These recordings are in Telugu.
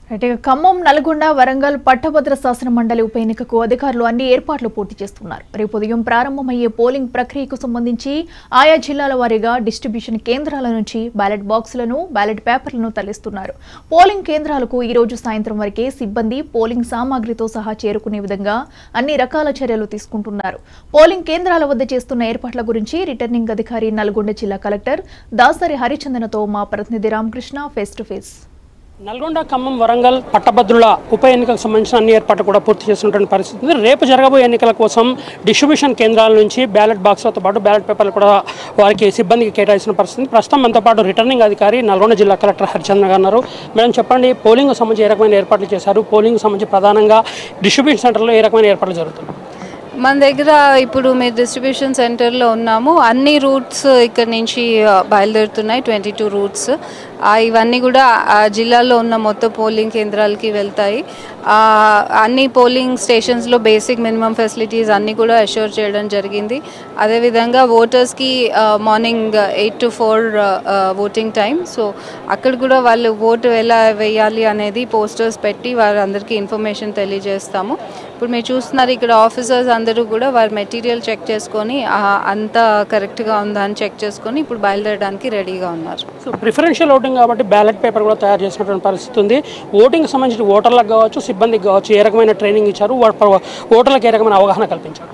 రైట్, ఇక ఖమ్మం నల్గొండ వరంగల్ పట్టభద్ర శాసన మండలి ఉప ఎన్నికకు అధికారులు అన్ని ఏర్పాట్లు పూర్తి చేస్తున్నారు రేపు ఉదయం ప్రారంభమయ్యే పోలింగ్ ప్రక్రియకు సంబంధించి ఆయా జిల్లాల వారీగా డిస్ట్రిబ్యూషన్ కేంద్రాల నుంచి బ్యాలెట్ బాక్సులను బ్యాలెట్ పేపర్లను తరలిస్తున్నారు పోలింగ్ కేంద్రాలకు ఈ రోజు సాయంత్రం వరకే సిబ్బంది పోలింగ్ సామాగ్రితో సహా చేరుకునే విధంగా అన్ని రకాల చర్యలు తీసుకుంటున్నారు పోలింగ్ కేంద్రాల వద్ద చేస్తున్న ఏర్పాట్ల గురించి రిటర్నింగ్ అధికారి నల్గొండ జిల్లా కలెక్టర్ దాసరి హరిచందనతో మా ప్రతినిధి Ramakrishna face to face Nalgonda Khammam Warangal పట్టభద్రుల ఉప ఎన్నికలకు సంబంధించిన అన్ని ఏర్పాట్లు కూడా పూర్తి చేస్తున్నటువంటి పరిస్థితి ఉంది రేపు జరగబోయే ఎన్నికల కోసం డిస్ట్రిబ్యూషన్ కేంద్రాల నుంచి బ్యాలెట్ బాక్స్లతో పాటు బ్యాలెట్ పేపర్లు కూడా వారికి సిబ్బందికి కేటాయించిన పరిస్థితి ఉంది. ప్రస్తుతం మనతో పాటు రిటర్నింగ్ అధికారి నల్గొండ జిల్లా కలెక్టర్ హరిచంద్ర గారు ఉన్నారు మేడం చెప్పండి పోలింగ్ సంబంధించి ఏ రకమైన ఏర్పాట్లు చేశారు పోలింగ్ సంబంధించి ప్రధానంగా డిస్ట్రిబ్యూషన్ సెంటర్లో ఏ రకమైన ఏర్పాట్లు జరుగుతున్నాయి మన దగ్గర ఇప్పుడు మీ డిస్ట్రిబ్యూషన్ సెంటర్లో ఉన్నాము అన్ని రూట్స్ ఇక్కడ నుంచి ఆ, బయలుదేరుతున్నాయి ట్వంటీ టూ రూట్స్ ఇవన్నీ కూడా ఆ జిల్లాలో ఉన్న మొత్తం పోలింగ్ కేంద్రాలకి వెళ్తాయి ఆ, అన్ని పోలింగ్ స్టేషన్స్లో బేసిక్ మినిమం ఫెసిలిటీస్ అన్నీ కూడా అష్యూర్ చేయడం జరిగింది అదేవిధంగా ఓటర్స్కి morning eight to four voting time so అక్కడ కూడా వాళ్ళు ఓటు ఎలా వేయాలి అనేది పోస్టర్స్ పెట్టి వారందరికీ ఇన్ఫర్మేషన్ తెలియజేస్తాము ఇప్పుడు మీరు చూస్తున్నారు ఇక్కడ ఆఫీసర్స్ అందరూ కూడా వారి మెటీరియల్ చెక్ చేసుకొని ఆ, అంతా కరెక్ట్గా ఉందా అని చెక్ చేసుకొని ఇప్పుడు బయలుదేరడానికి రెడీగా ఉన్నారు సో ప్రిఫరెన్షియల్ ఓటింగ్ కాబట్టి బ్యాలెట్ పేపర్ కూడా తయారు చేసినటువంటి పరిస్థితి ఉంది ఓటింగ్ సంబంధించిన ఓటర్లకు కావచ్చు సిబ్బందికి కావచ్చు ఏ రకమైన ట్రైనింగ్ ఇచ్చారు వా- ఓటర్లకు ఏ రకమైన అవగాహన కల్పించారు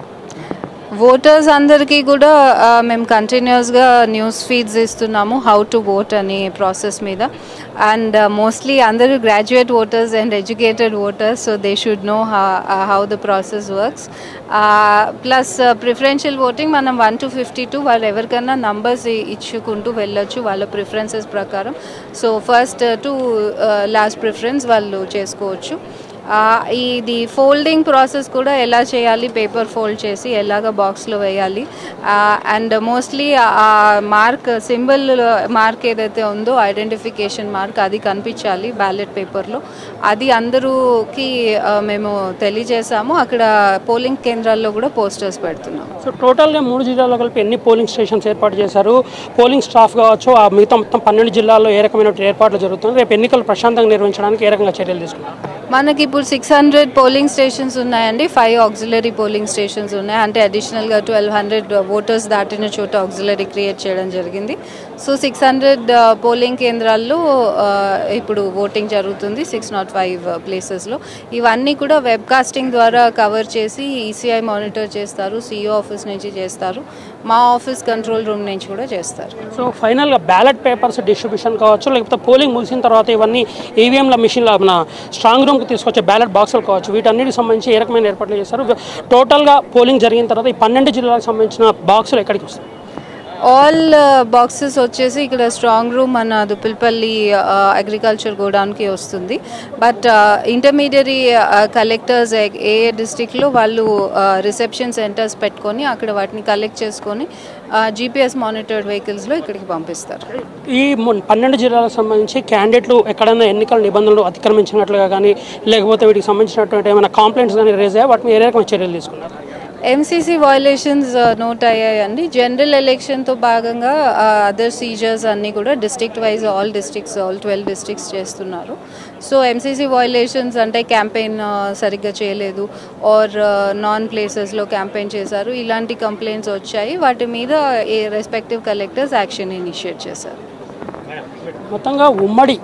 ఓటర్స్ అందరికీ కూడా ఆ, మేము కంటిన్యూస్గా న్యూస్ ఫీడ్స్ ఇస్తున్నాము హౌ టు ఓట్ అనే ప్రాసెస్ మీద అండ్ మోస్ట్లీ అందరూ graduate voters and educated voters so they should know how the process works plus preferential voting మనం వన్ టు ఫిఫ్టీ టూ వాళ్ళు ఎవరికైనా నంబర్స్ ఇచ్చుకుంటూ వెళ్ళొచ్చు వాళ్ళ ప్రిఫరెన్సెస్ ప్రకారం so first to last preference వాళ్ళు చేసుకోవచ్చు ఆ, ఇది ఫోల్డింగ్ ప్రాసెస్ కూడా ఎలా చేయాలి పేపర్ ఫోల్డ్ చేసి ఎలాగ బాక్స్లో వేయాలి and mostly uh mark symbol mark ఏదైతే ఉందో ఐడెంటిఫికేషన్ మార్క్ అది కనిపించాలి బ్యాలెట్ పేపర్లో అది అందరూకి ఆ, మేము తెలియజేసాము అక్కడ పోలింగ్ కేంద్రాల్లో కూడా పోస్టర్స్ పెడుతున్నాం సో టోటల్గా మూడు జిల్లాల్లో కలిపి ఎన్ని పోలింగ్ స్టేషన్స్ ఏర్పాటు చేశారు పోలింగ్ స్టాఫ్ కావచ్చు ఆ మిగతా మొత్తం పన్నెండు జిల్లాల్లో ఏ రకమైన ఏర్పాట్లు జరుగుతుంది రేపు ఎన్నికలు ప్రశాంతంగా నిర్వహించడానికి ఏ రకంగా చర్యలు తీసుకున్నారు మనకి ఇప్పుడు సిక్స్ హండ్రెడ్ పోలింగ్ స్టేషన్స్ ఉన్నాయండి ఫైవ్ ఆక్సిలరీ పోలింగ్ స్టేషన్స్ ఉన్నాయి అంటే అడిషనల్గా ట్వెల్వ్ హండ్రెడ్ ఓటర్స్ దాటిన చోట ఆక్సిలరీ క్రియేట్ చేయడం జరిగింది సో సిక్స్ హండ్రెడ్ పోలింగ్ కేంద్రాల్లో ఆ, ఇప్పుడు ఓటింగ్ జరుగుతుంది సిక్స్ నాట్ ఫైవ్ ప్లేసెస్లో ఇవన్నీ కూడా వెబ్ కాస్టింగ్ ద్వారా కవర్ చేసి ఈసీఐ మానిటర్ చేస్తారు సిఇఓ ఆఫీస్ నుంచి చేస్తారు మా ఆఫీస్ కంట్రోల్ రూమ్ నుంచి కూడా చేస్తారు సో ఫైనల్గా బ్యాలెట్ పేపర్స్ డిస్ట్రిబ్యూషన్ కావచ్చు లేకపోతే పోలింగ్ ముగిసిన తర్వాత ఇవన్నీ ఈవీఎంల మిషన్ల మన స్ట్రాంగ్ రూమ్కి తీసుకొచ్చే బ్యాలెట్ బాక్సులు కావచ్చు వీటన్నిటికి సంబంధించి ఏ రకమైన ఏర్పాట్లు చేశారు టోటల్గా పోలింగ్ జరిగిన తర్వాత ఈ పన్నెండు జిల్లాలకు సంబంధించిన బాక్సులు ఎక్కడికి వస్తాయి ఆల్ బాక్సెస్ వచ్చేసి ఇక్కడ స్ట్రాంగ్ రూమ్ మన దుప్పిల్పల్లి అగ్రికల్చర్ గోడౌన్కి వస్తుంది బట్ ఇంటర్మీడియరీ కలెక్టర్స్ ఏ ఏ డిస్టిక్లో వాళ్ళు రిసెప్షన్ సెంటర్స్ పెట్టుకొని అక్కడ వాటిని కలెక్ట్ చేసుకొని జీపీఎస్ మానిటర్డ్ వెహికల్స్లో ఇక్కడికి పంపిస్తారు ఈ మొన్- పన్నెండు జిల్లాలకు సంబంధించి క్యాండిడేట్లు ఎక్కడైనా ఎన్నికల నిబంధనలు అతిక్రమించినట్లుగా కానీ లేకపోతే వీటికి సంబంధించినటువంటి ఏమైనా కంప్లైంట్స్ కానీ రేజ్ అయ్యా వాటిని ఏ రకమైన చర్యలు తీసుకున్నారు ఎంసీసీ వయలేషన్స్ నోట్ అయ్యాయండి జనరల్ ఎలక్షన్తో భాగంగా అదర్ సీజర్స్ అన్నీ కూడా district wise all districts all twelve districts చేస్తున్నారు సో ఎంసీసీ వయలేషన్స్ అంటే క్యాంపెయిన్ సరిగ్గా చేయలేదు ఆర్ నాన్ ప్లేసెస్లో క్యాంపెయిన్ చేశారు ఇలాంటి కంప్లైంట్స్ వచ్చాయి వాటి మీద ఏ రెస్పెక్టివ్ కలెక్టర్స్ యాక్షన్ ఇనిషియేట్ చేశారు మొత్తంగా ఉమ్మడి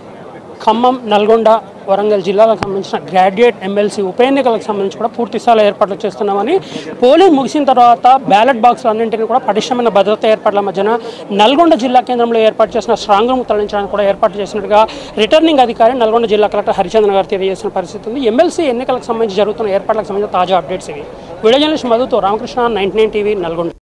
ఖమ్మం నల్గొండ వరంగల్ జిల్లాలకు సంబంధించిన గ్రాడ్యుయేట్ ఎమ్మెల్సీ ఉప ఎన్నికలకు సంబంధించి కూడా పూర్తి స్థాయిలో ఏర్పాట్లు చేస్తున్నామని పోలింగ్ ముగిసిన తర్వాత బ్యాలెట్ బాక్సులు అన్నింటినీ కూడా పటిష్టమైన భద్రతా ఏర్పాట్ల మధ్యన నల్గొండ జిల్లా కేంద్రంలో ఏర్పాటు చేసిన స్ట్రాంగ్ రూమ్ తరలించడానికి కూడా ఏర్పాటు చేసినట్టుగా రిటర్నింగ్ అధికారి నల్గొండ జిల్లా కలెక్టర్ హరిచంద్ర గారు తెలియజేసిన పరిస్థితి ఉంది ఎమ్మెల్సీ ఎన్నికలకు సంబంధించి జరుగుతున్న ఏర్పాట్లకు సంబంధించిన తాజా అప్డేట్స్ ఇవి వీడియో జర్నలిస్ట్ మధుతో Ramakrishna ninety nine TV Nalgonda